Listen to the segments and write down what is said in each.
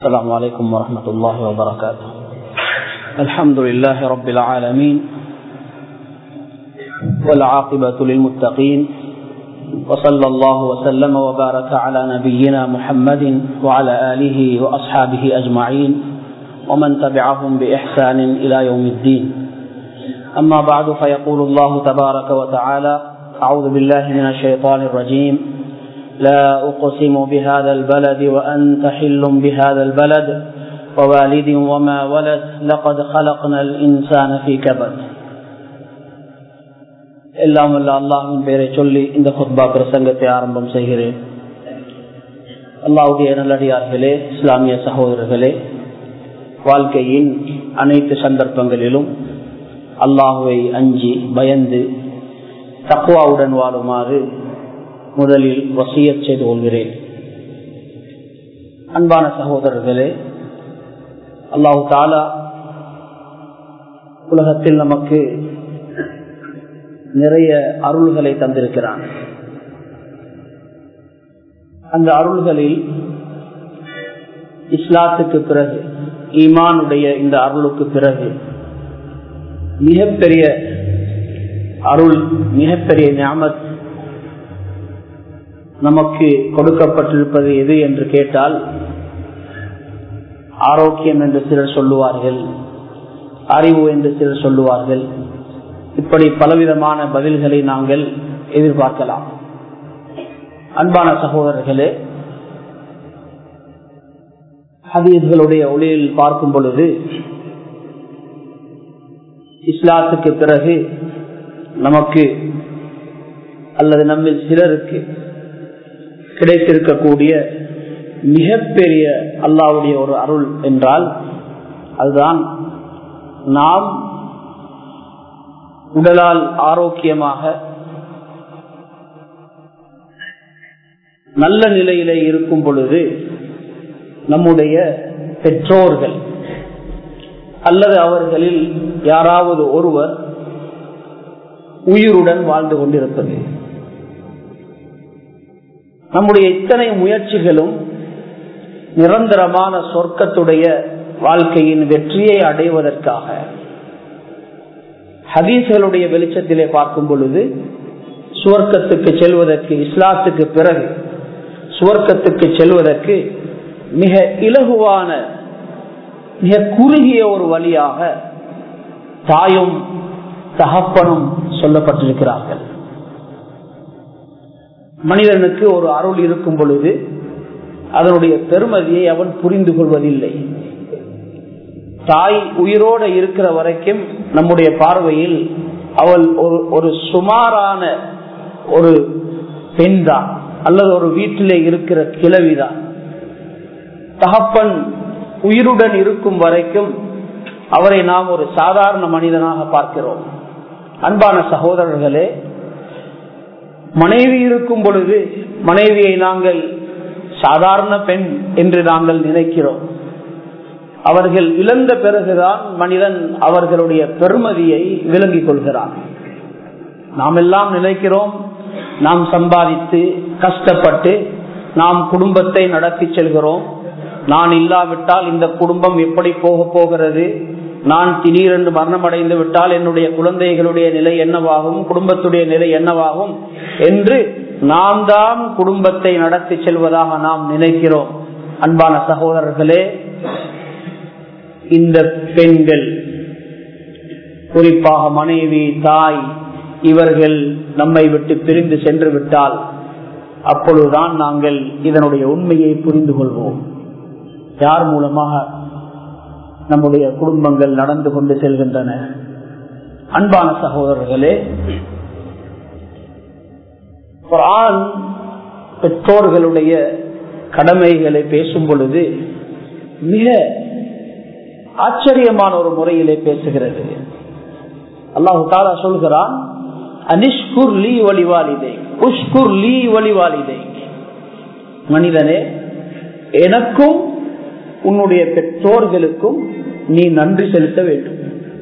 السلام عليكم ورحمة الله وبركاته الحمد لله رب العالمين والعاقبة للمتقين وصلى الله وسلم وبارك على نبينا محمد وعلى آله وأصحابه أجمعين ومن تبعهم بإحسان إلى يوم الدين أما بعد فيقول الله تبارك وتعالى أعوذ بالله من الشيطان الرجيم لا أقسم بهذا البلد وأنت حل بهذا البلد ووالد وما ولد لقد خلقنا الإنسان في كبد எல்லாம் அல்ல அல்லாஹின் பெயரை சொல்லி இந்த குத்பா பிரசங்கத்தை ஆரம்பம் செய்கிறேன் அல்லாவுடைய நல்லடியார்களே இஸ்லாமிய சகோதரர்களே வாழ்க்கையின் அனைத்து சந்தர்ப்பங்களிலும் அல்லாஹுவை அஞ்சி பயந்து தக்குவாவுடன் வாழுமாறு முதலில் வசிய செய்து கொள்கிறேன் அன்பான சகோதரர்களே அல்லாஹு தாலா உலகத்தில் நமக்கு நிறைய அருள்களை தந்திருக்கிறான் அந்த அருள்களில் இஸ்லாத்துக்கு பிறகு ஈமானுடைய இந்த அருளுக்கு பிறகு மிகப்பெரிய அருள் மிகப்பெரிய ஞாபத் நமக்கு கொடுக்கப்பட்டிருப்பது எது என்று கேட்டால் ஆரோக்கியம் என்று சிலர் சொல்லுவார்கள் அறிவு என்று சிலர் சொல்லுவார்கள் இப்படி பலவிதமான பதில்களை நாங்கள் எதிர்பார்க்கலாம் அன்பான சகோதரர்களே ஹதீஸ்களுடைய ஒளியில் பார்க்கும் பொழுது இஸ்லாத்துக்கு பிறகு நமக்கு அல்லது நம்மில் சிலருக்கு கிடைத்திருக்கக்கூடிய மிகப்பெரிய அல்லாவுடைய ஒரு அருள் என்றால் அதுதான் நாம் உடலால் ஆரோக்கியமாக நல்ல நிலையிலே இருக்கும் பொழுது நம்முடைய பெற்றோர்கள் அல்லது அவர்களில் யாராவது ஒருவர் உயிருடன் வாழ்ந்து கொண்டிருப்பது நம்முடைய இத்தனை முயற்சிகளும் நிரந்தரமான சொர்க்கத்துடைய வாழ்க்கையின் வெற்றியை அடைவதற்காக ஹதீஸ்களுடைய வெளிச்சத்திலே பார்க்கும் பொழுது சுவர்க்கத்துக்கு செல்வதற்கு இஸ்லாத்துக்கு பிறகு சுவர்க்கத்துக்கு செல்வதற்கு மிக இலகுவான மிக குறுகிய ஒரு வழியாக தாயும் தகப்பனும் சொல்லப்பட்டிருக்கிறார்கள் மனிதனுக்கு ஒரு அருள் இருக்கும் பொழுது அதனுடைய பெருமதியை அவன் புரிந்து கொள்வதில்லை தாய் உயிரோட இருக்கிற வரைக்கும் நம்முடைய பார்வையில் அவள் ஒரு ஒரு சுமாரான ஒரு பெண் தான் அல்லது ஒரு வீட்டிலே இருக்கிற கிழவிதான் தகப்பன் உயிருடன் இருக்கும் வரைக்கும் அவரை நாம் ஒரு சாதாரண மனிதனாக பார்க்கிறோம் அன்பான சகோதரர்களே மனைவி இருக்கும் பொழுது மனைவியை நாங்கள் சாதாரண பெண் என்று நாங்கள் நினைக்கிறோம் அவர்கள் இழந்த பிறகுதான் மனிதன் அவர்களுடைய பெருமதியை விளங்கிக் கொள்கிறான் நாம் எல்லாம் நினைக்கிறோம் நாம் சம்பாதித்து கஷ்டப்பட்டு நாம் குடும்பத்தை நடத்தி செல்கிறோம் நான் இல்லாவிட்டால் இந்த குடும்பம் எப்படி போக போகிறது நான் திடீரென்று மரணம் அடைந்து விட்டால் என்னுடைய குழந்தைகளுடைய நிலை என்னவாகும் குடும்பத்துடைய நிலை என்னவாகும் என்று நாம் தான் குடும்பத்தை நடத்தி செல்வதாக நாம் நினைக்கிறோம் அன்பான சகோதரர்களே இந்த பெண்கள் குறிப்பாக மனைவி தாய் இவர்கள் நம்மை விட்டு பிரிந்து சென்று விட்டால் அப்பொழுதுதான் நாங்கள் இதனுடைய உண்மையை புரிந்து கொள்வோம் யார் மூலமாக நம்முடைய குடும்பங்கள் நடந்து கொண்டு செல்கின்றன அன்பான சகோதரர்களே குரான் பெற்றோர்களுடைய கடமைகளை பேசும் பொழுது மிக ஆச்சரியமான ஒரு முறையிலே பேசுகிறது அல்லாஹு தாலா சொல்கிறான் அனிஷ்குர் லீ வழிவாளிதை உஷ்குர் லீ வழிவாளிதை மனிதனே எனக்கும் உன்னுடைய பெற்றோர்களுக்கும் நீ நன்றி செலுத்த வேண்டும்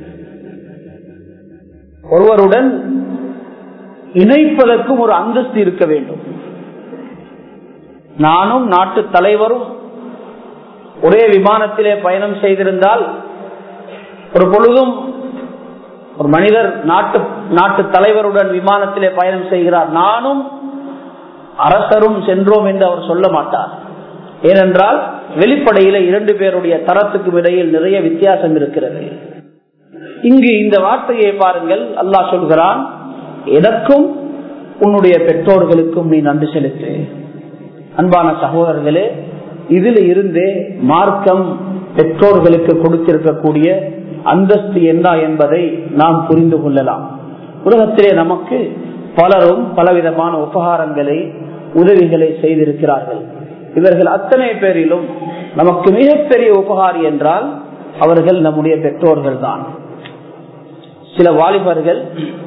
ஒருவருடன் இணைப்பதற்கும் ஒரு அந்தஸ்து இருக்க வேண்டும் நானும் நாட்டு தலைவரும் ஒரே விமானத்திலே பயணம் செய்திருந்தால் ஒரு பொழுதும் ஒரு மனிதர் நாட்டு நாட்டு தலைவருடன் விமானத்திலே பயணம் செய்கிறார் நானும் அரசரும் சென்றோம் என்று அவர் சொல்ல மாட்டார் ஏனென்றால் வெளிப்படையில இரண்டு பேருடைய தரத்துக்கும் இடையில் நிறைய வித்தியாசம் இருக்கிறது இங்கு இந்த வார்த்தையை பாருங்கள் அல்லாஹ் சொல்கிறான் எனக்கும் உன்னுடைய பெற்றோர்களுக்கும் நீ நன்றி செலுத்து அன்பான சகோதரர்களே இதுல இருந்தே மார்க்கம் பெற்றோர்களுக்கு கொடுத்திருக்கக்கூடிய அந்தஸ்து என்ன என்பதை நாம் புரிந்து கொள்ளலாம் உலகத்திலே நமக்கு பலரும் பலவிதமான உபகாரங்களை உதவிகளை செய்திருக்கிறார்கள் இவர்கள் அத்தனை பேரிலும் நமக்கு மிகப்பெரிய உபகாரி என்றால் அவர்கள் நம்முடைய பெற்றோர்கள் தான் சில வாலிபர்கள்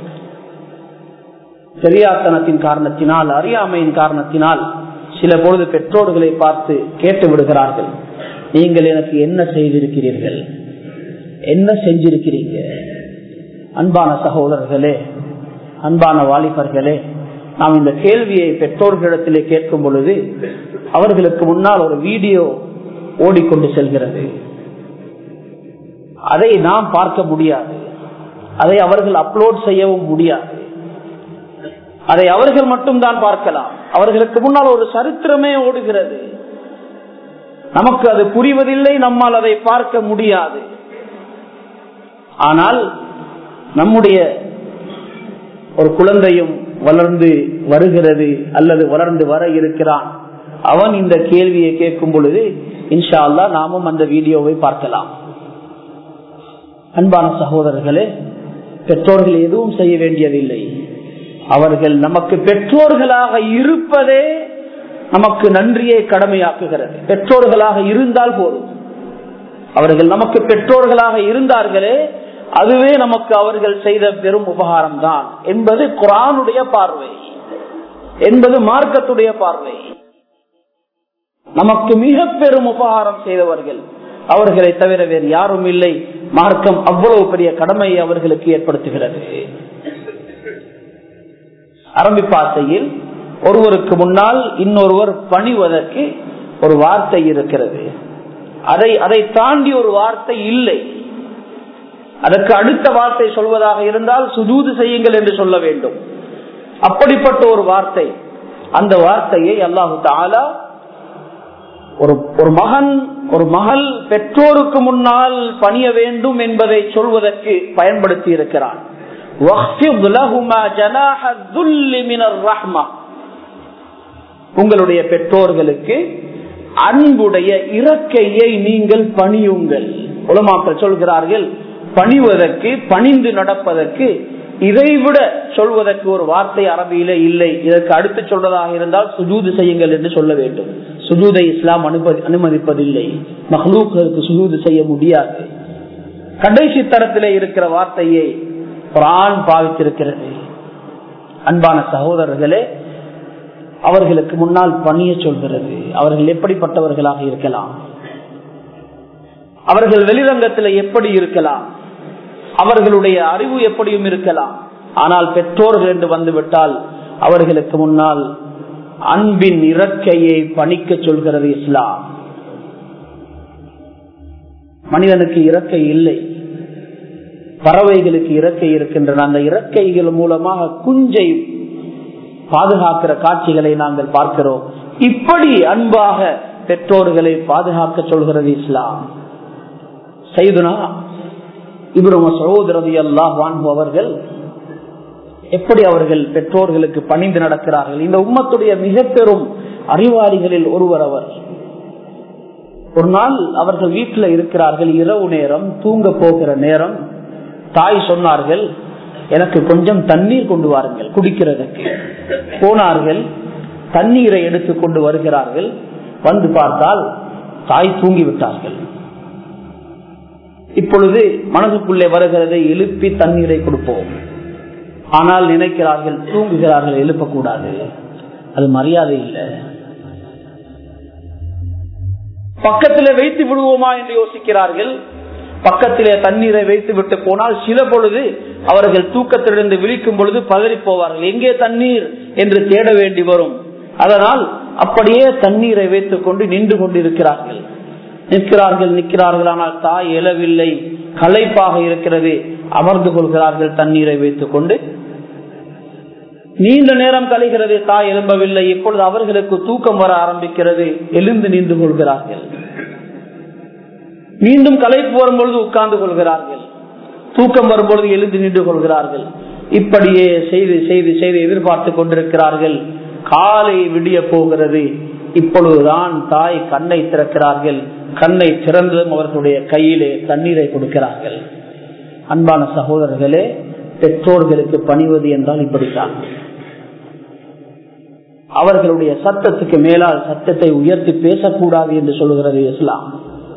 பெரியாத்தனத்தின் காரணத்தினால் அறியாமையின் காரணத்தினால் சில பொழுது பெற்றோர்களை பார்த்து கேட்டு விடுகிறார்கள் நீங்கள் எனக்கு என்ன செய்திருக்கிறீர்கள் என்ன செஞ்சிருக்கிறீங்க அன்பான சகோதரர்களே அன்பான வாலிபர்களே நாம் இந்த கேள்வியை பெற்றோர்களிடத்திலே கேட்கும் பொழுது அவர்களுக்கு முன்னால் ஒரு வீடியோ ஓடிக்கொண்டு செல்கிறது அதை நாம் பார்க்க முடியாது அதை அவர்கள் அப்லோட் செய்யவும் முடியாது அதை அவர்கள் மட்டும்தான் பார்க்கலாம் அவர்களுக்கு முன்னால் ஒரு சரித்திரமே ஓடுகிறது நமக்கு அது புரிவதில்லை நம்மால் அதை பார்க்க முடியாது ஆனால் நம்முடைய ஒரு குழந்தையும் வளர்ந்து வருகிறது அல்லது வளர்ந்து வர இருக்கிறான் அவன் இந்த கேள்வியை கேட்கும் பொழுது இன்ஷா அல்லா நாமும் அந்த வீடியோவை பார்க்கலாம் அன்பான சகோதரர்களே பெற்றோர்கள் எதுவும் செய்ய வேண்டியதில்லை அவர்கள் நமக்கு பெற்றோர்களாக இருப்பதே நமக்கு நன்றியை கடமையாக்குகிறது பெற்றோர்களாக இருந்தால் போதும் அவர்கள் நமக்கு பெற்றோர்களாக இருந்தார்களே அதுவே நமக்கு அவர்கள் செய்த பெரும் உபகாரம் தான் என்பது குரானுடைய பார்வை என்பது மார்க்கத்துடைய பார்வை நமக்கு மிக பெரும் உபகாரம் செய்தவர்கள் அவர்களை தவிர வேறு யாரும் இல்லை மார்க்கம் அவ்வளவு பெரிய கடமையை அவர்களுக்கு ஏற்படுத்துகிறது அரம்பிப்பாசையில் ஒருவருக்கு முன்னால் இன்னொருவர் பணிவதற்கு ஒரு வார்த்தை இருக்கிறது அதை அதை தாண்டி ஒரு வார்த்தை இல்லை அதற்கு அடுத்த வார்த்தை சொல்வதாக இருந்தால் சுஜூது செய்யுங்கள் என்று சொல்ல வேண்டும் அப்படிப்பட்ட ஒரு வார்த்தை அந்த வார்த்தையை அல்லாஹு தாலா ஒரு ஒரு மகன் ஒரு மகள் பெற்றோருக்கு முன்னால் பணிய வேண்டும் என்பதை சொல்வதற்கு பயன்படுத்தி இருக்கிறான் உங்களுடைய பெற்றோர்களுக்கு அன்புடைய இறக்கையை நீங்கள் பணியுங்கள் உலமாக்கள் சொல்கிறார்கள் பணிவதற்கு பணிந்து நடப்பதற்கு இதைவிட சொல்வதற்கு ஒரு வார்த்தை அரபியில இல்லை இதற்கு அடுத்து சொல்றதாக இருந்தால் சுஜூது செய்யுங்கள் என்று சொல்ல வேண்டும் சுஜூதை இஸ்லாம் அனுமதி அனுமதிப்பதில்லை மஹ்லூக்களுக்கு சுஜூது செய்ய முடியாது கடைசி தரத்திலே இருக்கிற வார்த்தையை குரான் பாவித்திருக்கிறது அன்பான சகோதரர்களே அவர்களுக்கு முன்னால் பணிய சொல்கிறது அவர்கள் எப்படிப்பட்டவர்களாக இருக்கலாம் அவர்கள் வெளிரங்கத்தில் எப்படி இருக்கலாம் அவர்களுடைய அறிவு எப்படியும் இருக்கலாம் ஆனால் பெற்றோர்கள் என்று வந்துவிட்டால் அவர்களுக்கு முன்னால் அன்பின் இறக்கையை பணிக்க சொல்கிறது இஸ்லாம் மனிதனுக்கு இறக்கை இல்லை பறவைகளுக்கு இறக்கை இருக்கின்றன அந்த இறக்கைகள் மூலமாக குஞ்சை பாதுகாக்கிற காட்சிகளை நாங்கள் பார்க்கிறோம் இப்படி அன்பாக பெற்றோர்களை பாதுகாக்க சொல்கிறது இஸ்லாம் செய்துனா இப்ரம சகோதரதி அல்லாஹ் அவர்கள் எப்படி அவர்கள் பெற்றோர்களுக்கு பணிந்து நடக்கிறார்கள் இந்த உம்மத்துடைய மிக பெரும் அறிவாளிகளில் ஒருவர் அவர் ஒரு நாள் அவர்கள் வீட்டில் இருக்கிறார்கள் இரவு நேரம் தூங்க போகிற நேரம் தாய் சொன்னார்கள் எனக்கு கொஞ்சம் தண்ணீர் கொண்டு வாருங்கள் குடிக்கிறதுக்கு போனார்கள் தண்ணீரை எடுத்து கொண்டு வருகிறார்கள் வந்து பார்த்தால் தாய் தூங்கி விட்டார்கள் இப்பொழுது மனதுக்குள்ளே வருகிறதை எழுப்பி தண்ணீரை கொடுப்போம் ஆனால் நினைக்கிறார்கள் தூங்குகிறார்கள் எழுப்பக்கூடாது அது மரியாதை இல்லை பக்கத்திலே வைத்து விடுவோமா என்று யோசிக்கிறார்கள் பக்கத்திலே தண்ணீரை வைத்து விட்டு போனால் சில பொழுது அவர்கள் தூக்கத்திலிருந்து விழிக்கும் பொழுது பதறி போவார்கள் எங்கே தண்ணீர் என்று தேட வேண்டி வரும் அதனால் அப்படியே தண்ணீரை வைத்துக் கொண்டு நின்று கொண்டிருக்கிறார்கள் நிற்கிறார்கள் நிற்கிறார்கள் ஆனால் தாய் எழவில்லை களைப்பாக இருக்கிறது அமர்ந்து கொள்கிறார்கள் தண்ணீரை வைத்துக் கொண்டு நீண்ட நேரம் கலைகிறது தாய் எழும்பவில்லை இப்பொழுது அவர்களுக்கு தூக்கம் வர ஆரம்பிக்கிறது எழுந்து நின்று கொள்கிறார்கள் மீண்டும் கலைப்பு வரும்பொழுது உட்கார்ந்து கொள்கிறார்கள் தூக்கம் வரும்பொழுது எழுந்து நின்று கொள்கிறார்கள் இப்படியே செய்து செய்து செய்து எதிர்பார்த்து கொண்டிருக்கிறார்கள் காலை விடிய போகிறது இப்பொழுதுதான் தாய் கண்ணை திறக்கிறார்கள் கண்ணை திறந்ததும் அவர்களுடைய கையிலே தண்ணீரை கொடுக்கிறார்கள் அன்பான சகோதரர்களே பெற்றோர்களுக்கு பணிவது என்றால் இப்படித்தான் அவர்களுடைய சத்தத்துக்கு மேலால் சத்தத்தை உயர்த்தி பேசக்கூடாது என்று சொல்லுகிறது இஸ்லாம்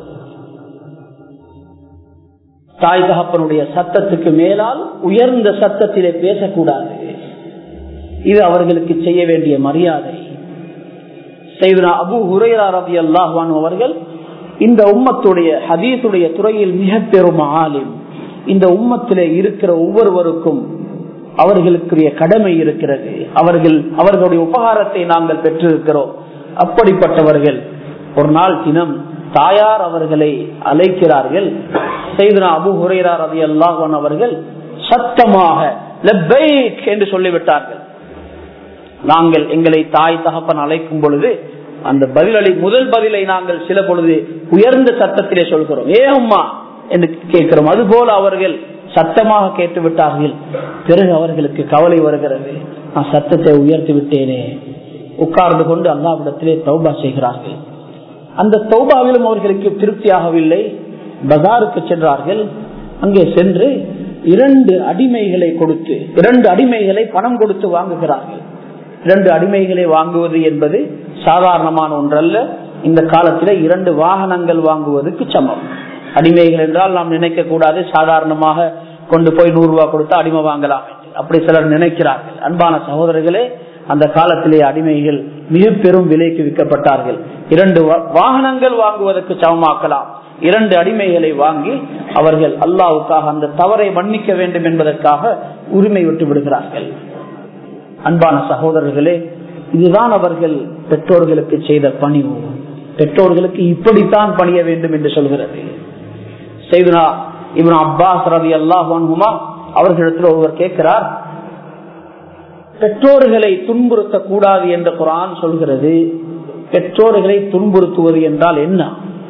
தாய் தகப்பனுடைய சத்தத்துக்கு மேலால் உயர்ந்த சத்தத்திலே பேசக்கூடாது இது அவர்களுக்கு செய்ய வேண்டிய மரியாதை செய்தனா அபு ஹுரைரா ரபி அல்லாஹான் அவர்கள் இந்த உம்மத்துடைய ஹதீசுடைய துறையில் மிக பெரும் ஆலிம் இந்த உம்மத்திலே இருக்கிற ஒவ்வொருவருக்கும் அவர்களுக்குரிய கடமை இருக்கிறது அவர்கள் அவர்களுடைய உபகாரத்தை நாங்கள் பெற்றிருக்கிறோம் அப்படிப்பட்டவர்கள் ஒரு நாள் தினம் தாயார் அவர்களை அழைக்கிறார்கள் செய்தனா அபு ஹுரைரா ரவி அல்லாஹன் அவர்கள் சத்தமாக என்று சொல்லிவிட்டார்கள் நாங்கள் எங்களை தாய் தகப்பன் அழைக்கும் பொழுது அந்த பதிலளி முதல் பதிலை நாங்கள் சில பொழுது உயர்ந்த சத்தத்திலே சொல்கிறோம் ஏம்மா என்று கேட்கிறோம் அதுபோல அவர்கள் சத்தமாக கேட்டு விட்டார்கள் பிறகு அவர்களுக்கு கவலை வருகிறது நான் சத்தத்தை உயர்த்தி விட்டேனே உட்கார்ந்து கொண்டு அல்லாவிடத்திலே தௌபா செய்கிறார்கள் அந்த தௌபாவிலும் அவர்களுக்கு திருப்தியாகவில்லை பஜாருக்கு சென்றார்கள் அங்கே சென்று இரண்டு அடிமைகளை கொடுத்து இரண்டு அடிமைகளை பணம் கொடுத்து வாங்குகிறார்கள் இரண்டு அடிமைகளை வாங்குவது என்பது சாதாரணமான ஒன்றல்ல இந்த காலத்தில் இரண்டு வாகனங்கள் வாங்குவதற்கு சமம் அடிமைகள் என்றால் நாம் நினைக்க கூடாது சாதாரணமாக கொண்டு போய் நூறு ரூபாய் கொடுத்து அடிமை வாங்கலாம் அப்படி சிலர் நினைக்கிறார்கள் அன்பான சகோதரர்களே அந்த காலத்திலே அடிமைகள் மிக பெரும் விலைக்கு விற்கப்பட்டார்கள் இரண்டு வாகனங்கள் வாங்குவதற்கு சமமாக்கலாம் இரண்டு அடிமைகளை வாங்கி அவர்கள் அல்லாவுக்காக அந்த தவறை மன்னிக்க வேண்டும் என்பதற்காக உரிமை விட்டு விடுகிறார்கள் அன்பான சகோதரர்களே இதுதான் அவர்கள் பெற்றோர்களுக்கு செய்த பணிவு பெற்றோர்களுக்கு இப்படித்தான் பணிய வேண்டும் என்று சொல்கிறது செய்துனா இவன் அப்பாஸ் ரவி அல்லாஹுமா அவர்களிடத்தில் ஒருவர் கேட்கிறார் பெற்றோர்களை துன்புறுத்த கூடாது என்று குரான் சொல்கிறது பெற்றோர்களை துன்புறுத்துவது என்றால் என்ன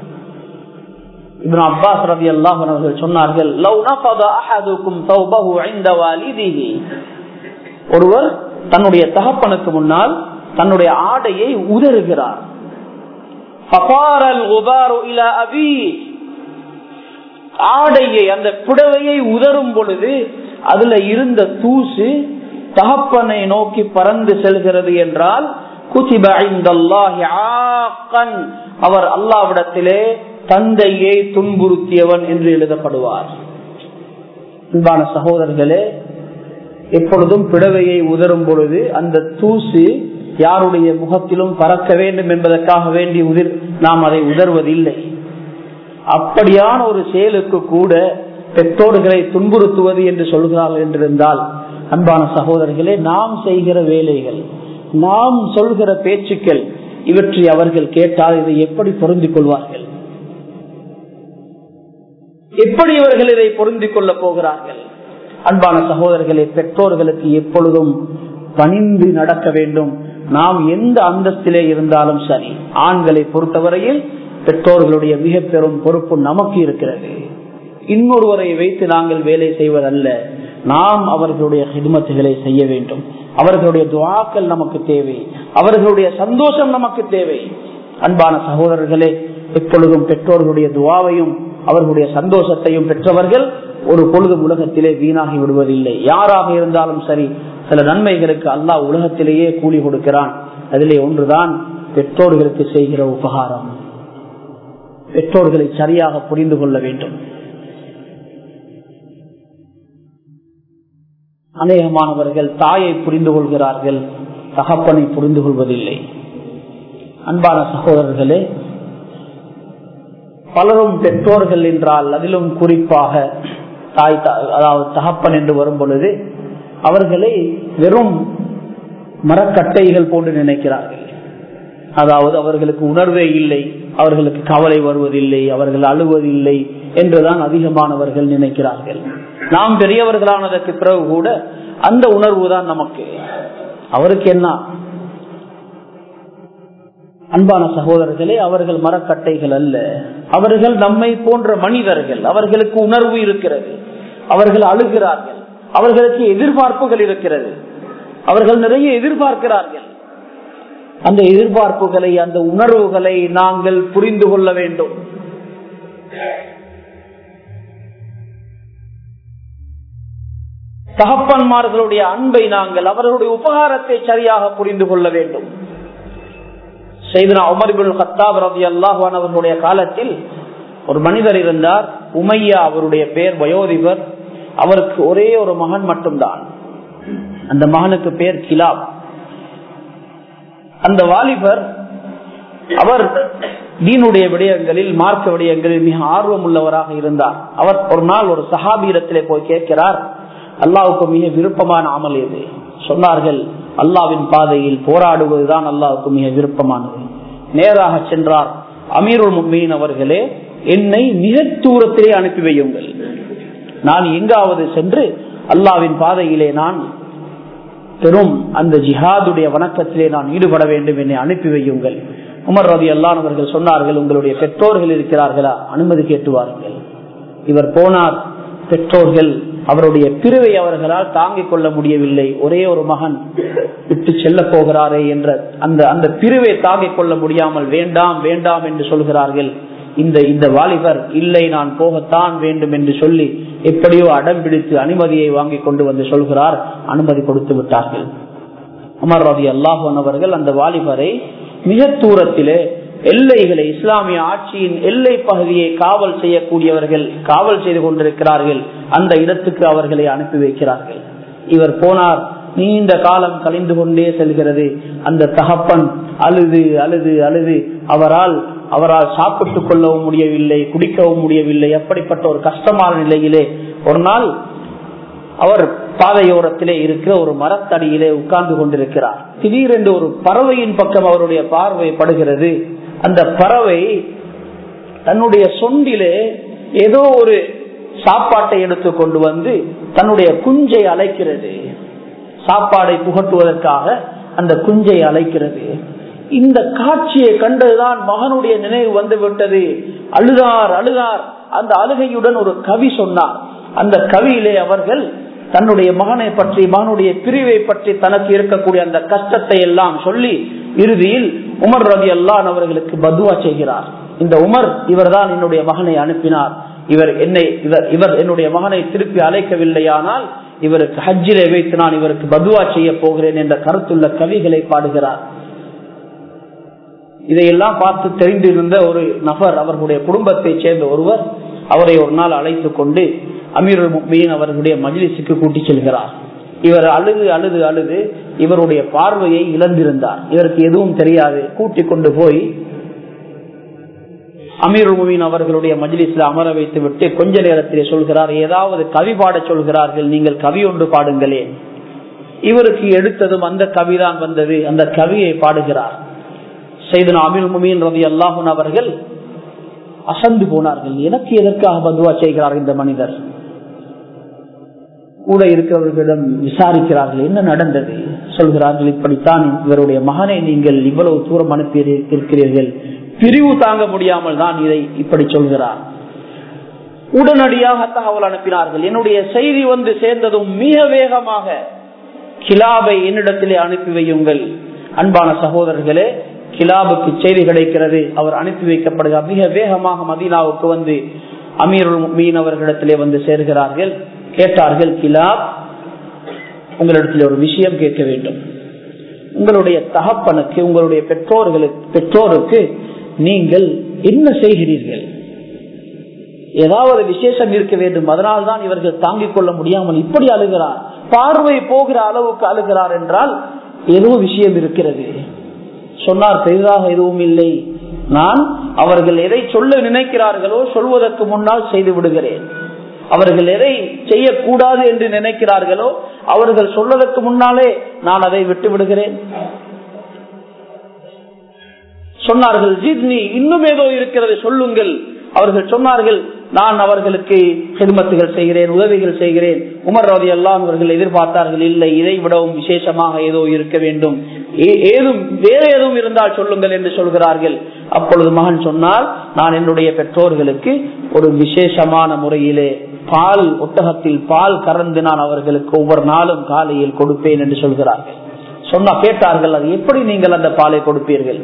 இவன் அப்பாஸ் ரவி அல்லாஹ் அவர்கள் சொன்னார்கள் ஒருவர் தன்னுடைய தகப்பனுக்கு முன்னால் தன்னுடைய ஆடையை உதறுகிறார் ஆடையை அந்த புடவையை உதரும் பொழுது அதுல இருந்த தூசு தகப்பனை நோக்கி பறந்து செல்கிறது என்றால் அவர் அல்லாவிடத்திலே தந்தையை துன்புறுத்தியவன் என்று எழுதப்படுவார் அன்பான சகோதரர்களே எப்பொழுதும் பிடவையை உதரும் பொழுது அந்த தூசு யாருடைய முகத்திலும் பறக்க வேண்டும் என்பதற்காக வேண்டி உதிர் நாம் அதை உதர்வதில்லை அப்படியான ஒரு செயலுக்கு கூட பெற்றோர்களை துன்புறுத்துவது என்று சொல்கிறார்கள் என்றிருந்தால் அன்பான சகோதரர்களே நாம் செய்கிற வேலைகள் நாம் சொல்கிற பேச்சுக்கள் இவற்றை அவர்கள் கேட்டால் இதை எப்படி பொருந்திக் கொள்வார்கள் எப்படி இவர்கள் இதை பொருந்திக் கொள்ளப் போகிறார்கள் அன்பான சகோதரர்களே பெற்றோர்களுக்கு எப்பொழுதும் பணிந்து நடக்க வேண்டும் நாம் எந்த அந்தஸ்திலே இருந்தாலும் சரி ஆண்களை பொறுத்தவரையில் பெற்றோர்களுடைய மிக பெரும் பொறுப்பு நமக்கு இருக்கிறது இன்னொருவரை வைத்து நாங்கள் வேலை செய்வதல்ல நாம் அவர்களுடைய ஹிதுமத்துகளை செய்ய வேண்டும் அவர்களுடைய துவாக்கள் நமக்கு தேவை அவர்களுடைய சந்தோஷம் நமக்கு தேவை அன்பான சகோதரர்களே எப்பொழுதும் பெற்றோர்களுடைய துவாவையும் அவர்களுடைய சந்தோஷத்தையும் பெற்றவர்கள் ஒரு பொழுது உலகத்திலே வீணாகி விடுவதில்லை யாராக இருந்தாலும் சரி சில நன்மைகளுக்கு அல்லாஹ் உலகத்திலேயே கூலி கொடுக்கிறான் அதிலே ஒன்றுதான் பெற்றோர்களுக்கு செய்கிற உபகாரம் பெற்றோர்களை சரியாக புரிந்து கொள்ள வேண்டும் அநேகமானவர்கள் தாயை புரிந்து கொள்கிறார்கள் தகப்பனை புரிந்து கொள்வதில்லை அன்பான சகோதரர்களே பலரும் பெற்றோர்கள் என்றால் அதிலும் குறிப்பாக தாய் அதாவது தகப்பன் என்று வரும் பொழுது அவர்களை வெறும் மரக்கட்டைகள் போன்று நினைக்கிறார்கள் அதாவது அவர்களுக்கு உணர்வே இல்லை அவர்களுக்கு கவலை வருவதில்லை அவர்கள் அழுவதில்லை என்றுதான் அதிகமானவர்கள் நினைக்கிறார்கள் நாம் பெரியவர்களானதற்கு பிறகு கூட அந்த உணர்வு தான் நமக்கு அவருக்கு என்ன அன்பான சகோதரர்களே அவர்கள் மரக்கட்டைகள் அல்ல அவர்கள் நம்மை போன்ற மனிதர்கள் அவர்களுக்கு உணர்வு இருக்கிறது அவர்கள் அழுகிறார்கள் அவர்களுக்கு எதிர்பார்ப்புகள் இருக்கிறது அவர்கள் நிறைய எதிர்பார்க்கிறார்கள் அந்த எதிர்பார்ப்புகளை அந்த உணர்வுகளை நாங்கள் புரிந்து கொள்ள வேண்டும் தகப்பன்மார்களுடைய அன்பை நாங்கள் அவர்களுடைய உபகாரத்தை சரியாக புரிந்து கொள்ள வேண்டும் செய்தனா உமர்புல் ஹத்தாப் ரவி அல்லாஹான் அவர்களுடைய காலத்தில் ஒரு மனிதர் இருந்தார் உமையா அவருடைய பெயர் வயோதிபர் அவருக்கு ஒரே ஒரு மகன் மட்டும்தான் அந்த மகனுக்கு பெயர் கிலாப் அந்த வாலிபர் அவர் தீனுடைய விடயங்களில் மார்க்க விடயங்களில் மிக ஆர்வம் உள்ளவராக இருந்தார் அவர் ஒரு நாள் ஒரு சஹாபீரத்திலே போய் கேட்கிறார் அல்லாவுக்கு மிக விருப்பமான அமல் எது சொன்னார்கள் அல்லாவின் பாதையில் போராடுவதுதான் அல்லாவுக்கு மிக விருப்பமானது நேராக சென்றார் அமீருல் மும்மீன் அவர்களே என்னை மிக தூரத்திலே அனுப்பி வையுங்கள் நான் எங்காவது சென்று அல்லாவின் பாதையிலே நான் பெரும் அந்த ஜிஹாதுடைய வணக்கத்திலே நான் ஈடுபட வேண்டும் என்னை அனுப்பி வையுங்கள் உமர் ரவி அல்லான் அவர்கள் சொன்னார்கள் உங்களுடைய பெற்றோர்கள் இருக்கிறார்களா அனுமதி கேட்டு வாருங்கள் இவர் போனார் பெற்றோர்கள் அவருடைய பிரிவை அவர்களால் தாங்கிக் கொள்ள முடியவில்லை ஒரே ஒரு மகன் விட்டு செல்ல போகிறாரே என்ற அந்த அந்த பிரிவை தாங்கிக் கொள்ள முடியாமல் வேண்டாம் வேண்டாம் என்று சொல்கிறார்கள் இந்த இந்த வாலிபர் இல்லை நான் போகத்தான் வேண்டும் என்று சொல்லி எப்படியோ அடம் பிடித்து அனுமதியை வாங்கி கொண்டு வந்து சொல்கிறார் அனுமதி கொடுத்து விட்டார்கள் அமர் ரவி அல்லாஹன் அவர்கள் அந்த வாலிபரை மிக தூரத்திலே எல்லைகளை இஸ்லாமிய ஆட்சியின் எல்லை பகுதியை காவல் செய்யக்கூடியவர்கள் காவல் செய்து கொண்டிருக்கிறார்கள் அந்த இடத்துக்கு அவர்களை அனுப்பி வைக்கிறார்கள் இவர் போனார் நீண்ட காலம் கழிந்து கொண்டே செல்கிறது அந்த தகப்பன் அழுது அழுது அழுது அவரால் அவரால் சாப்பிட்டுக் கொள்ளவும் முடியவில்லை குடிக்கவும் முடியவில்லை அப்படிப்பட்ட ஒரு கஷ்டமான நிலையிலே ஒரு நாள் அவர் பாதையோரத்திலே இருக்கிற ஒரு மரத்தடியிலே உட்கார்ந்து கொண்டிருக்கிறார் திடீரென்று ஒரு பறவையின் பக்கம் அவருடைய பார்வை படுகிறது அந்த பறவை தன்னுடைய சொண்டிலே ஏதோ ஒரு சாப்பாட்டை எடுத்து கொண்டு வந்து தன்னுடைய குஞ்சை அழைக்கிறது சாப்பாடை புகட்டுவதற்காக அந்த குஞ்சை அழைக்கிறது இந்த காட்சியை கண்டதுதான் மகனுடைய நினைவு வந்து விட்டது அழுதார் அழுதார் அந்த அழுகையுடன் ஒரு கவி சொன்னார் அந்த கவியிலே அவர்கள் தன்னுடைய மகனை பற்றி மகனுடைய பிரிவை பற்றி தனக்கு இருக்கக்கூடிய அந்த கஷ்டத்தை எல்லாம் சொல்லி இறுதியில் உமர் ரவி அல்லான் அவர்களுக்கு பதுவா செய்கிறார் இந்த உமர் இவர்தான் என்னுடைய மகனை அனுப்பினார் இவர் என்னை இவர் இவர் என்னுடைய மகனை திருப்பி அழைக்கவில்லையானால் இவருக்கு ஹஜ்ஜிலே வைத்து நான் இவருக்கு பதுவா செய்ய போகிறேன் என்ற கருத்துள்ள கவிகளை பாடுகிறார் இதையெல்லாம் பார்த்து தெரிந்திருந்த ஒரு நபர் அவர்களுடைய குடும்பத்தை சேர்ந்த ஒருவர் அவரை ஒரு நாள் அழைத்து கொண்டு அமீருல் முக்மீன் அவர்களுடைய மஜிலிசுக்கு கூட்டி செல்கிறார் இவர் அழுது அழுது அழுது இவருடைய பார்வையை இழந்திருந்தார் இவருக்கு எதுவும் தெரியாது கூட்டி கொண்டு போய் அமீருல் முமீன் அவர்களுடைய மஜிலிசில் அமர வைத்து விட்டு கொஞ்ச நேரத்திலே சொல்கிறார் ஏதாவது கவி பாட சொல்கிறார்கள் நீங்கள் கவி ஒன்று பாடுங்களேன் இவருக்கு எடுத்ததும் அந்த கவிதான் வந்தது அந்த கவியை பாடுகிறார் செய்தன அமீர் முமீன் ரவி அல்லாஹூன் அவர்கள் அசந்து போனார்கள் எனக்கு எதற்காக பதுவா செய்கிறார் இந்த மனிதர் கூட இருக்கிறவர்களிடம் விசாரிக்கிறார்கள் என்ன நடந்தது சொல்கிறார்கள் இப்படித்தான் இவருடைய மகனை நீங்கள் இவ்வளவு தூரம் அனுப்பி இருக்கிறீர்கள் பிரிவு தாங்க முடியாமல் தான் இதை இப்படி சொல்கிறார் உடனடியாக தகவல் அனுப்பினார்கள் என்னுடைய செய்தி வந்து சேர்ந்ததும் மிக வேகமாக கிலாபை என்னிடத்திலே அனுப்பி வையுங்கள் அன்பான சகோதரர்களே கிலாபுக்கு செய்தி கிடைக்கிறது அவர் அனுப்பி வைக்கப்படுகிறார் மிக வேகமாக மதீனாவுக்கு வந்து அமீருல் மீன் அவர்களிடத்திலே வந்து சேர்கிறார்கள் கேட்டார்கள் கிலாப் உங்களிடத்தில் ஒரு விஷயம் கேட்க வேண்டும் உங்களுடைய தகப்பனுக்கு உங்களுடைய பெற்றோர்களுக்கு பெற்றோருக்கு நீங்கள் என்ன செய்கிறீர்கள் ஏதாவது விசேஷம் இருக்க வேண்டும் அதனால் தான் இவர்கள் தாங்கிக் கொள்ள முடியாமல் இப்படி அழுகிறார் பார்வை போகிற அளவுக்கு அழுகிறார் என்றால் ஏதோ விஷயம் இருக்கிறது சொன்னார் பெரிதாக எதுவும் இல்லை நான் அவர்கள் எதை சொல்ல நினைக்கிறார்களோ சொல்வதற்கு முன்னால் செய்து விடுகிறேன் அவர்கள் எதை செய்யக்கூடாது என்று நினைக்கிறார்களோ அவர்கள் சொல்வதற்கு முன்னாலே நான் அதை விட்டு விடுகிறேன் சொன்னார்கள் ஜித்னி இன்னும் ஏதோ இருக்கிறது சொல்லுங்கள் அவர்கள் சொன்னார்கள் நான் அவர்களுக்கு ஹெல்மத்துகள் செய்கிறேன் உதவிகள் செய்கிறேன் உமர் ரவி எல்லாம் அவர்கள் எதிர்பார்த்தார்கள் இல்லை இதை விடவும் விசேஷமாக ஏதோ இருக்க வேண்டும் ஏதும் வேற ஏதும் இருந்தால் சொல்லுங்கள் என்று சொல்கிறார்கள் அப்பொழுது மகன் சொன்னால் நான் என்னுடைய பெற்றோர்களுக்கு ஒரு விசேஷமான முறையிலே பால் ஒட்டகத்தில் பால் கறந்து நான் அவர்களுக்கு ஒவ்வொரு நாளும் காலையில் கொடுப்பேன் என்று சொல்கிறார்கள் சொன்னா கேட்டார்கள் அது எப்படி நீங்கள் அந்த பாலை கொடுப்பீர்கள்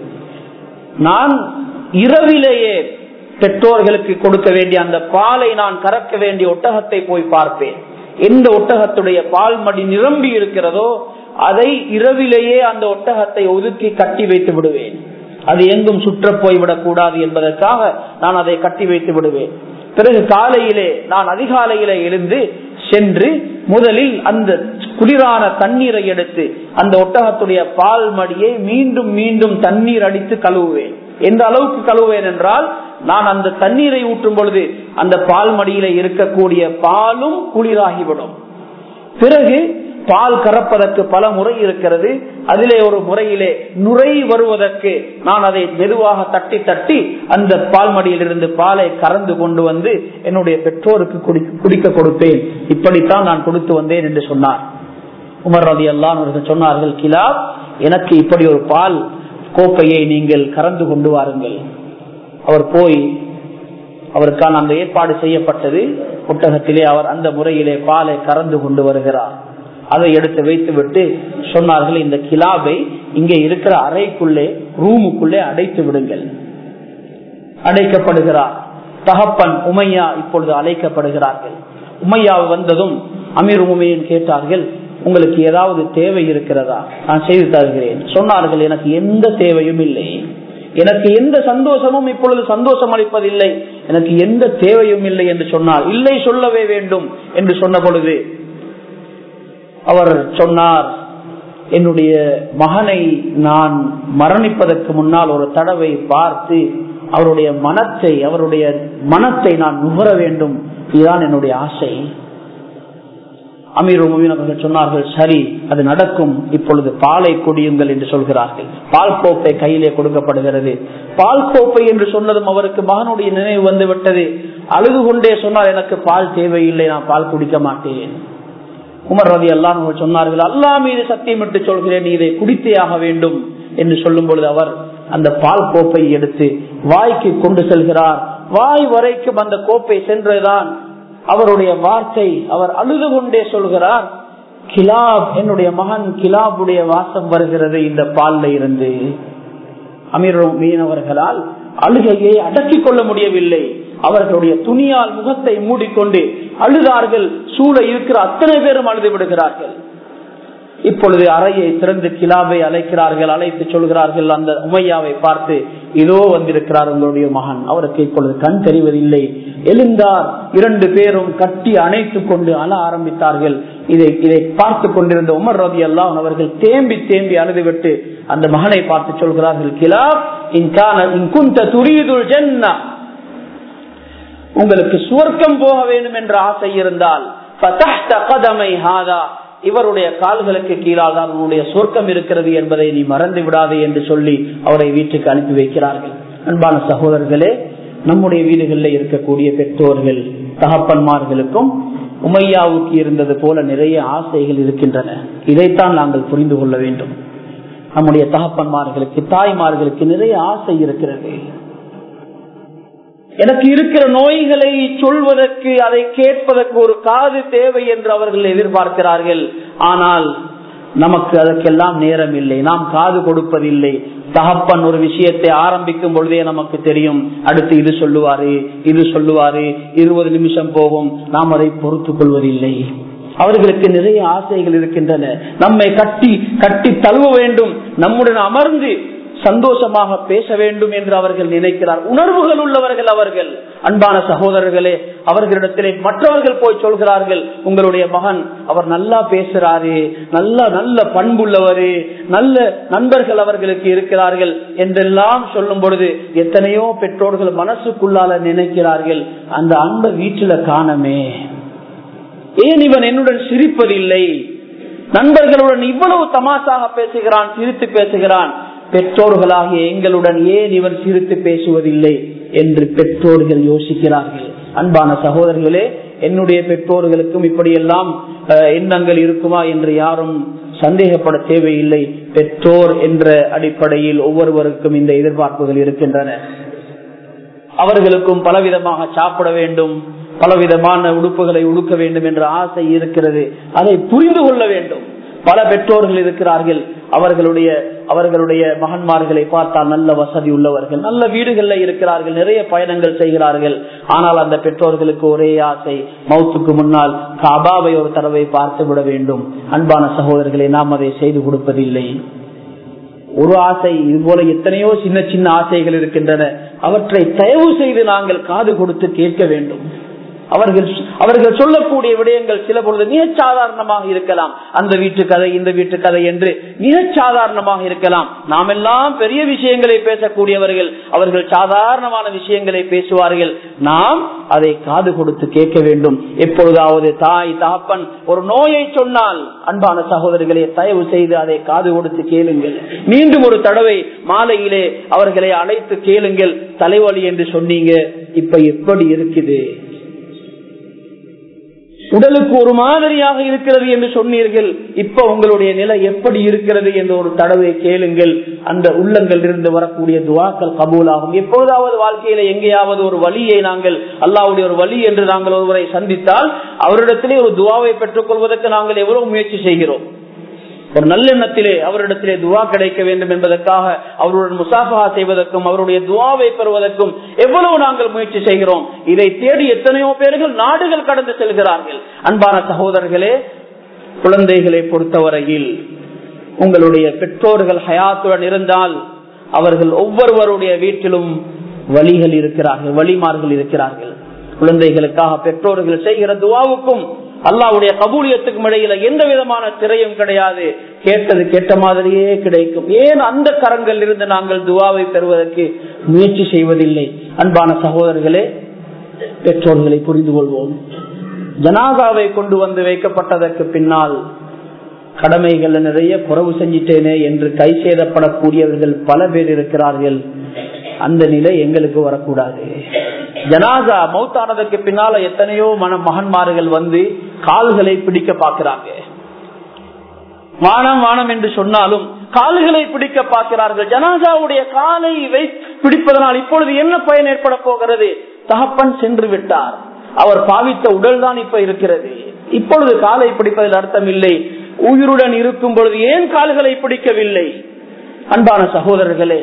நான் இரவிலேயே பெற்றோர்களுக்கு கொடுக்க வேண்டிய அந்த பாலை நான் கறக்க வேண்டிய ஒட்டகத்தை போய் பார்ப்பேன் எந்த ஒட்டகத்துடைய பால் மடி நிரம்பி இருக்கிறதோ அதை இரவிலேயே அந்த ஒட்டகத்தை ஒதுக்கி கட்டி வைத்து விடுவேன் அது எங்கும் சுற்ற போய்விடக் கூடாது என்பதற்காக நான் அதை கட்டி வைத்து விடுவேன் பிறகு காலையிலே நான் அதிகாலையிலே எழுந்து சென்று முதலில் அந்த குளிரான தண்ணீரை எடுத்து அந்த ஒட்டகத்துடைய பால் மடியை மீண்டும் மீண்டும் தண்ணீர் அடித்து கழுவுவேன் எந்த அளவுக்கு கழுவுவேன் என்றால் நான் அந்த தண்ணீரை ஊற்றும் பொழுது அந்த பால் மடியில இருக்கக்கூடிய பாலும் குளிராகிவிடும் பிறகு பால் கறப்பதற்கு பல முறை இருக்கிறது அதிலே ஒரு முறையிலே நுரை வருவதற்கு நான் அதை மெதுவாக தட்டி தட்டி அந்த பால் மடியிலிருந்து பாலை கறந்து கொண்டு வந்து என்னுடைய பெற்றோருக்கு குடிக்க கொடுத்தேன் இப்படித்தான் நான் கொடுத்து வந்தேன் என்று சொன்னார் உமர் ரதி அல்லான் அவர்கள் சொன்னார்கள் கிலா எனக்கு இப்படி ஒரு பால் கோப்பையை நீங்கள் கறந்து கொண்டு வாருங்கள் அவர் போய் அவருக்கான அந்த ஏற்பாடு செய்யப்பட்டது புத்தகத்திலே அவர் அந்த முறையிலே பாலை கறந்து கொண்டு வருகிறார் அதை எடுத்து வைத்து விட்டு சொன்னார்கள் இந்த கிலாபை இங்கே இருக்கிற அறைக்குள்ளே ரூமுக்குள்ளே அடைத்து விடுங்கள் அடைக்கப்படுகிறார் தகப்பன் உமையா இப்பொழுது அழைக்கப்படுகிறார்கள் உமையா வந்ததும் அமீர் உமையன் கேட்டார்கள் உங்களுக்கு ஏதாவது தேவை இருக்கிறதா நான் செய்து தருகிறேன் சொன்னார்கள் எனக்கு எந்த தேவையும் இல்லை எனக்கு எந்த சந்தோஷமும் இப்பொழுது சந்தோஷம் அளிப்பதில்லை எனக்கு எந்த தேவையும் இல்லை என்று சொன்னார் இல்லை சொல்லவே வேண்டும் என்று சொன்ன பொழுது அவர் சொன்னார் என்னுடைய மகனை நான் மரணிப்பதற்கு முன்னால் ஒரு தடவை பார்த்து அவருடைய மனத்தை அவருடைய மனத்தை நான் நுகர வேண்டும் இதுதான் என்னுடைய ஆசை அமீர் அவர்கள் சொன்னார்கள் சரி அது நடக்கும் இப்பொழுது பாலை கொடியுங்கள் என்று சொல்கிறார்கள் பால் கோப்பை கையிலே கொடுக்கப்படுகிறது பால் கோப்பை என்று சொன்னதும் அவருக்கு மகனுடைய நினைவு வந்து விட்டது அழுது கொண்டே சொன்னால் எனக்கு பால் தேவையில்லை நான் பால் குடிக்க மாட்டேன் உமர் ரவி அல்லாஹ் சொன்னார்கள் அல்லா மீது சத்தியமிட்டு சொல்கிறேன் நீ இதை குடித்தே ஆக வேண்டும் என்று சொல்லும் பொழுது அவர் அந்த பால் கோப்பை எடுத்து வாய்க்கு கொண்டு செல்கிறார் வாய் வரைக்கும் அந்த கோப்பை சென்றதுதான் அவருடைய வார்த்தை அவர் அழுது கொண்டே சொல்கிறார் கிலாப் என்னுடைய மகன் கிலாபுடைய வாசம் வருகிறது இந்த பால்ல இருந்து அமீர் மீனவர்களால் அழுகையை அடக்கிக் கொள்ள முடியவில்லை அவர்களுடைய துணியால் முகத்தை மூடிக்கொண்டு அழுதார்கள் சூழ இருக்கிற அத்தனை பேரும் அழுது விடுகிறார்கள் இப்பொழுது அறையை திறந்து கிலாவை அழைக்கிறார்கள் அழைத்து சொல்கிறார்கள் அந்த உமையாவை பார்த்து இதோ வந்திருக்கிறார் உங்களுடைய மகன் அவருக்கு இப்பொழுது கண் தெரிவதில்லை எழுந்தார் இரண்டு பேரும் கட்டி அணைத்துக் கொண்டு அழ ஆரம்பித்தார்கள் இதை இதை பார்த்து கொண்டிருந்த உமர் ரவி அல்லாம் அவர்கள் தேம்பி தேம்பி அழுதுவிட்டு அந்த மகனை பார்த்து சொல்கிறார்கள் கிலாப் இன்குந்த துரியுதுல் ஜன்னா உங்களுக்கு சுவர்க்கம் போக வேண்டும் என்ற ஆசை இருந்தால் இவருடைய கால்களுக்கு கீழால் தான் உன்னுடைய சொர்க்கம் இருக்கிறது என்பதை நீ மறந்து விடாதே என்று சொல்லி அவரை வீட்டுக்கு அனுப்பி வைக்கிறார்கள் அன்பான சகோதரர்களே நம்முடைய வீடுகளில் இருக்கக்கூடிய பெற்றோர்கள் தகப்பன்மார்களுக்கும் உமையாவுக்கு இருந்தது போல நிறைய ஆசைகள் இருக்கின்றன இதைத்தான் நாங்கள் புரிந்து கொள்ள வேண்டும் நம்முடைய தகப்பன்மார்களுக்கு தாய்மார்களுக்கு நிறைய ஆசை இருக்கிறது எனக்கு இருக்கிற நோய்களை சொல்வதற்கு அதை கேட்பதற்கு ஒரு காது தேவை என்று அவர்கள் எதிர்பார்க்கிறார்கள் ஆனால் நமக்கு அதற்கெல்லாம் நேரம் இல்லை நாம் காது கொடுப்பதில்லை தகப்பன் ஒரு விஷயத்தை ஆரம்பிக்கும் பொழுதே நமக்கு தெரியும் அடுத்து இது சொல்லுவாரு இது சொல்லுவாரு இருபது நிமிஷம் போகும் நாம் அதை பொறுத்துக் கொள்வதில்லை அவர்களுக்கு நிறைய ஆசைகள் இருக்கின்றன நம்மை கட்டி கட்டி தழுவ வேண்டும் நம்முடன் அமர்ந்து சந்தோஷமாக பேச வேண்டும் என்று அவர்கள் நினைக்கிறார் உணர்வுகள் உள்ளவர்கள் அவர்கள் அன்பான சகோதரர்களே அவர்களிடத்திலே மற்றவர்கள் போய் சொல்கிறார்கள் உங்களுடைய மகன் அவர் நல்லா பேசுறாரு நல்ல நல்ல பண்புள்ளவரு நல்ல நண்பர்கள் அவர்களுக்கு இருக்கிறார்கள் என்றெல்லாம் சொல்லும் பொழுது எத்தனையோ பெற்றோர்கள் மனசுக்குள்ளால நினைக்கிறார்கள் அந்த அன்பை வீட்டில காணமே ஏன் இவன் என்னுடன் சிரிப்பதில்லை நண்பர்களுடன் இவ்வளவு தமாசாக பேசுகிறான் சிரித்து பேசுகிறான் பெற்றோர்களாகிய எங்களுடன் ஏன் இவர் சிரித்து பேசுவதில்லை என்று பெற்றோர்கள் யோசிக்கிறார்கள் அன்பான சகோதரர்களே என்னுடைய பெற்றோர்களுக்கும் இப்படியெல்லாம் எண்ணங்கள் இருக்குமா என்று யாரும் சந்தேகப்பட தேவையில்லை பெற்றோர் என்ற அடிப்படையில் ஒவ்வொருவருக்கும் இந்த எதிர்பார்ப்புகள் இருக்கின்றன அவர்களுக்கும் பலவிதமாக சாப்பிட வேண்டும் பலவிதமான உடுப்புகளை உடுக்க வேண்டும் என்ற ஆசை இருக்கிறது அதை புரிந்து கொள்ள வேண்டும் பல பெற்றோர்கள் இருக்கிறார்கள் அவர்களுடைய அவர்களுடைய மகன்மார்களை பார்த்தால் நல்ல வசதி உள்ளவர்கள் நல்ல வீடுகள்ல இருக்கிறார்கள் நிறைய பயணங்கள் செய்கிறார்கள் ஆனால் அந்த பெற்றோர்களுக்கு ஒரே ஆசை மௌத்துக்கு முன்னால் காபாவை ஒரு தடவை பார்த்து விட வேண்டும் அன்பான சகோதரர்களை நாம் அதை செய்து கொடுப்பதில்லை ஒரு ஆசை இது போல எத்தனையோ சின்ன சின்ன ஆசைகள் இருக்கின்றன அவற்றை தயவு செய்து நாங்கள் காது கொடுத்து கேட்க வேண்டும் அவர்கள் அவர்கள் சொல்லக்கூடிய விடயங்கள் சில பொழுது மிக சாதாரணமாக இருக்கலாம் அந்த வீட்டு கதை இந்த வீட்டு கதை என்று மிக சாதாரணமாக இருக்கலாம் நாம் எல்லாம் பெரிய விஷயங்களை பேசக்கூடியவர்கள் அவர்கள் சாதாரணமான விஷயங்களை பேசுவார்கள் நாம் அதை காது கொடுத்து கேட்க வேண்டும் எப்பொழுதாவது தாய் தகப்பன் ஒரு நோயை சொன்னால் அன்பான சகோதரர்களே தயவு செய்து அதை காது கொடுத்து கேளுங்கள் மீண்டும் ஒரு தடவை மாலையிலே அவர்களை அழைத்து கேளுங்கள் தலைவலி என்று சொன்னீங்க இப்ப எப்படி இருக்குது உடலுக்கு ஒரு மாதிரியாக இருக்கிறது என்று சொன்னீர்கள் இப்ப உங்களுடைய நிலை எப்படி இருக்கிறது என்று ஒரு தடவை கேளுங்கள் அந்த உள்ளங்கள் இருந்து வரக்கூடிய துவாக்கள் கபூலாகும் எப்போதாவது வாழ்க்கையில எங்கேயாவது ஒரு வழியை நாங்கள் அல்லாவுடைய ஒரு வழி என்று நாங்கள் ஒருவரை சந்தித்தால் அவரிடத்திலே ஒரு துவாவை பெற்றுக் கொள்வதற்கு நாங்கள் எவ்வளவு முயற்சி செய்கிறோம் ஒரு நல்லெண்ணத்திலே அவரிடத்திலே துவா கிடைக்க வேண்டும் என்பதற்காக அவருடன் முசாஃபா செய்வதற்கும் அவருடைய துவாவை பெறுவதற்கும் எவ்வளவு நாங்கள் முயற்சி செய்கிறோம் இதை தேடி எத்தனையோ பேர்கள் நாடுகள் கடந்து செல்கிறார்கள் அன்பான சகோதரர்களே குழந்தைகளை பொறுத்தவரையில் உங்களுடைய பெற்றோர்கள் ஹயாத்துடன் இருந்தால் அவர்கள் ஒவ்வொருவருடைய வீட்டிலும் வழிகள் இருக்கிறார்கள் வழிமார்கள் இருக்கிறார்கள் குழந்தைகளுக்காக பெற்றோர்கள் செய்கிற துவாவுக்கும் அல்லாவுடைய கபூலியத்துக்கும் இடையில எந்த விதமான திரையும் கிடையாது கேட்டது கேட்ட மாதிரியே கிடைக்கும் ஏன் அந்த கரங்கள் இருந்து நாங்கள் துவாவை பெறுவதற்கு முயற்சி செய்வதில்லை அன்பான சகோதரர்களே பெற்றோர்களை புரிந்து கொள்வோம் ஜனாகாவை கொண்டு வந்து வைக்கப்பட்டதற்கு பின்னால் கடமைகள் நிறைய குறவு செஞ்சிட்டேனே என்று கை சேதப்படக்கூடியவர்கள் பல பேர் இருக்கிறார்கள் அந்த நிலை எங்களுக்கு வரக்கூடாது ஜனாசா மௌத்தானதற்கு பின்னால எத்தனையோ மன மகன்மார்கள் வந்து கால்களை பிடிக்க பார்க்கிறாங்க வானம் வானம் என்று சொன்னாலும் கால்களை பிடிக்க பார்க்கிறார்கள் ஜனாசாவுடைய காலை வை பிடிப்பதனால் இப்பொழுது என்ன பயன் ஏற்பட போகிறது தகப்பன் சென்று விட்டார் அவர் பாவித்த உடல் தான் இப்ப இருக்கிறது இப்பொழுது காலை பிடிப்பதில் அர்த்தம் இல்லை உயிருடன் இருக்கும் பொழுது ஏன் கால்களை பிடிக்கவில்லை அன்பான சகோதரர்களே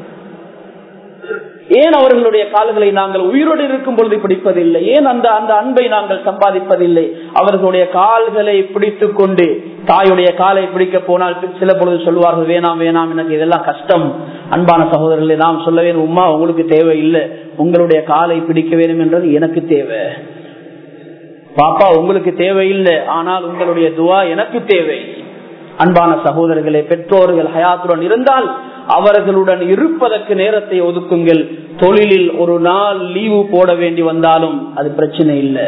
ஏன் அவர்களுடைய கால்களை நாங்கள் உயிரோடு இருக்கும் பொழுது பிடிப்பதில்லை ஏன் அந்த அந்த அன்பை நாங்கள் சம்பாதிப்பதில்லை அவர்களுடைய கால்களை பிடித்துக் கொண்டு தாயுடைய காலை பிடிக்க போனால் சில பொழுது சொல்லுவார்கள் வேணாம் வேணாம் எனக்கு இதெல்லாம் கஷ்டம் அன்பான சகோதரர்களை நாம் சொல்ல வேணும் உமா உங்களுக்கு தேவை இல்லை உங்களுடைய காலை பிடிக்க வேண்டும் என்றது எனக்கு தேவை பாப்பா உங்களுக்கு தேவையில்லை ஆனால் உங்களுடைய துவா எனக்கு தேவை அன்பான சகோதரர்களே பெற்றோர்கள் ஹயாத்துடன் இருந்தால் அவர்களுடன் இருப்பதற்கு நேரத்தை ஒதுக்குங்கள் தொழிலில் ஒரு நாள் லீவு போட வேண்டி வந்தாலும் அது பிரச்சனை இல்லை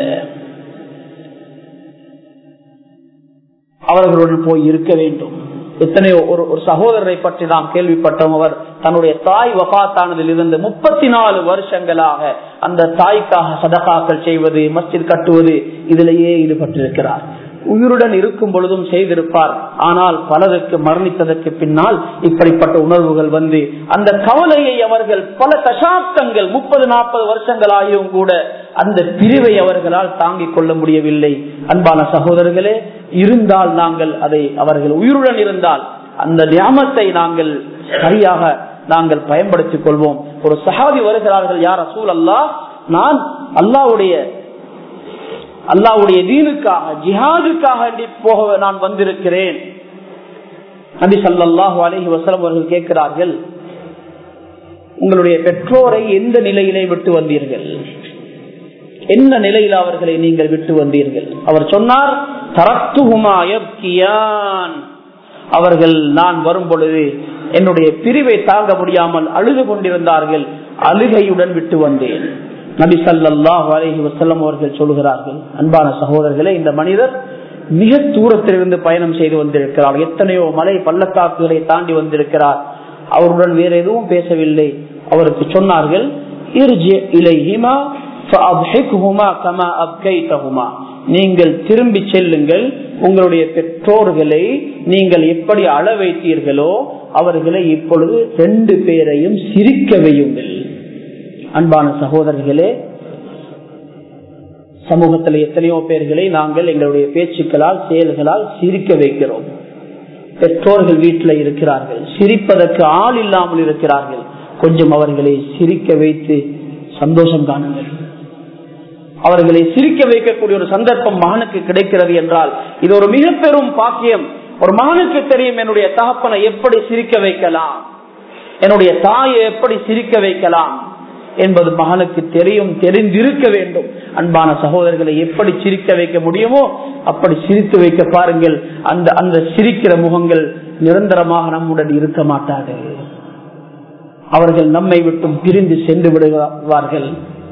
அவர்களுடன் போய் இருக்க வேண்டும் எத்தனையோ ஒரு ஒரு சகோதரரை பற்றி நாம் கேள்விப்பட்டோம் அவர் தன்னுடைய தாய் வபாத்தானதில் இருந்து முப்பத்தி நாலு வருஷங்களாக அந்த தாய்க்காக சதகாக்கள் செய்வது மஸ்ஜித் கட்டுவது இதிலேயே ஈடுபட்டிருக்கிறார் உயிருடன் இருக்கும் பொழுதும் செய்திருப்பார் ஆனால் பலருக்கு மரணித்ததற்கு பின்னால் இப்படிப்பட்ட உணர்வுகள் வந்து அந்த கவலையை அவர்கள் பல தசாப்தங்கள் முப்பது நாற்பது வருஷங்கள் ஆகியும் கூட அந்த பிரிவை அவர்களால் தாங்கிக் கொள்ள முடியவில்லை அன்பான சகோதரர்களே இருந்தால் நாங்கள் அதை அவர்கள் உயிருடன் இருந்தால் அந்த ஞாபகத்தை நாங்கள் சரியாக நாங்கள் பயன்படுத்திக் கொள்வோம் ஒரு சகாதி வருகிறார்கள் யார் அசூல் அல்லா நான் அல்லாவுடைய அல்லாவுடைய தீனுக்காக ஜிஹாதுக்காக போக நான் வந்திருக்கிறேன் நபி சல்லாஹு அலஹி வசலம் அவர்கள் கேட்கிறார்கள் உங்களுடைய பெற்றோரை எந்த நிலையிலே விட்டு வந்தீர்கள் என்ன நிலையில் அவர்களை நீங்கள் விட்டு வந்தீர்கள் அவர் சொன்னார் தரத்துகுமாயன் அவர்கள் நான் வரும் பொழுது என்னுடைய பிரிவை தாங்க முடியாமல் அழுது கொண்டிருந்தார்கள் அழுகையுடன் விட்டு வந்தேன் நபி சல்லாஹ் அலஹி வசல்லம் அவர்கள் சொல்கிறார்கள் அன்பான சகோதரர்களே இந்த மனிதர் மிக தூரத்திலிருந்து பயணம் செய்து வந்திருக்கிறார் எத்தனையோ மலை பள்ளத்தாக்குகளை தாண்டி வந்திருக்கிறார் அவருடன் வேற எதுவும் பேசவில்லை அவருக்கு சொன்னார்கள் நீங்கள் திரும்பி செல்லுங்கள் உங்களுடைய பெற்றோர்களை நீங்கள் எப்படி அள வைத்தீர்களோ அவர்களை இப்பொழுது ரெண்டு பேரையும் சிரிக்க வையுங்கள் அன்பான சகோதரர்களே சமூகத்தில் எத்தனையோ பேர்களை நாங்கள் எங்களுடைய பேச்சுக்களால் செயல்களால் சிரிக்க வைக்கிறோம் பெற்றோர்கள் வீட்டில் இருக்கிறார்கள் சிரிப்பதற்கு ஆள் இல்லாமல் இருக்கிறார்கள் கொஞ்சம் அவர்களை சிரிக்க வைத்து சந்தோஷம் காணுங்கள் அவர்களை சிரிக்க வைக்கக்கூடிய ஒரு சந்தர்ப்பம் மகனுக்கு கிடைக்கிறது என்றால் இது ஒரு மிக பெரும் பாக்கியம் ஒரு மகனுக்கு தெரியும் என்னுடைய தகப்பனை எப்படி சிரிக்க வைக்கலாம் என்னுடைய தாயை எப்படி சிரிக்க வைக்கலாம் என்பது மகனுக்கு தெரியும் தெரிந்திருக்க வேண்டும் அன்பான சகோதரர்களை எப்படி சிரிக்க வைக்க முடியுமோ அப்படி சிரித்து வைக்க பாருங்கள் அந்த அந்த சிரிக்கிற முகங்கள் நிரந்தரமாக நம்முடன் இருக்க மாட்டார்கள் அவர்கள் நம்மை விட்டும் பிரிந்து சென்று விடுவார்கள்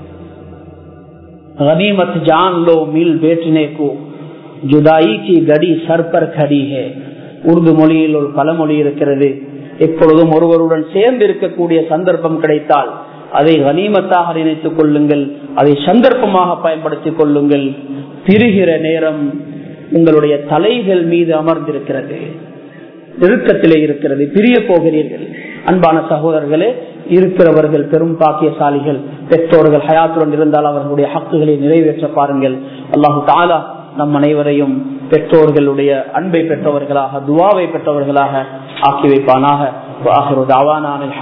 गनीमत जान लो मिल बैठने को जुदाई की गड़ी सर पर खड़ी है உருது மொழியில் ஒரு பழமொழி இருக்கிறது எப்பொழுதும் ஒருவருடன் சேர்ந்து இருக்கக்கூடிய சந்தர்ப்பம் கிடைத்தால் அதை கனிமத்தாக நினைத்துக் கொள்ளுங்கள் அதை சந்தர்ப்பமாக பயன்படுத்திக் கொள்ளுங்கள் பிரிகிற நேரம் உங்களுடைய தலைகள் மீது அமர்ந்திருக்கிறது நெருக்கத்திலே இருக்கிறது பிரிய போகிறீர்கள் அன்பான சகோதரர்களே இருக்கிறவர்கள் பெரும் பாக்கியசாலிகள் பெற்றோர்கள் ஹயாத்துடன் இருந்தால் அவர்களுடைய ஹக்குகளை நிறைவேற்ற பாருங்கள் அல்லாஹு தாலா நம் அனைவரையும் பெற்றோர்களுடைய அன்பை பெற்றவர்களாக துவாவை பெற்றவர்களாக ஆக்கி வைப்பானாக